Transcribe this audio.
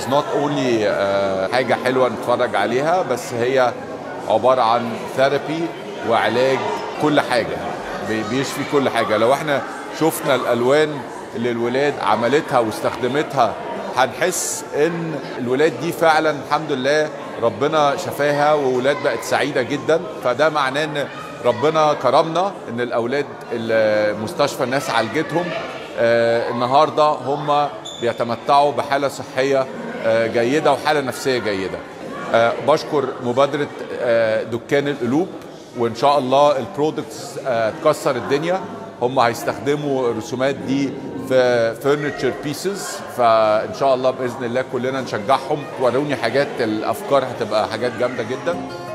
is not only uh, حاجة حلوة نتفرج عليها بس هي عبارة عن ثيرابي وعلاج كل حاجة بي- بيشفي كل حاجة لو احنا شفنا الألوان اللي الولاد عملتها واستخدمتها هنحس ان الولاد دي فعلا الحمد لله ربنا شفاها وولاد بقت سعيدة جدا فده معناه ان ربنا كرمنا ان الاولاد المستشفى الناس عالجتهم آه، النهارده هم بيتمتعوا بحاله صحيه آه، جيده وحاله نفسيه جيده. آه، بشكر مبادره آه، دكان القلوب وان شاء الله البرودكتس آه، تكسر الدنيا هم هيستخدموا الرسومات دي في فرنتشر بيسز فان شاء الله باذن الله كلنا نشجعهم وروني حاجات الافكار هتبقى حاجات جامده جدا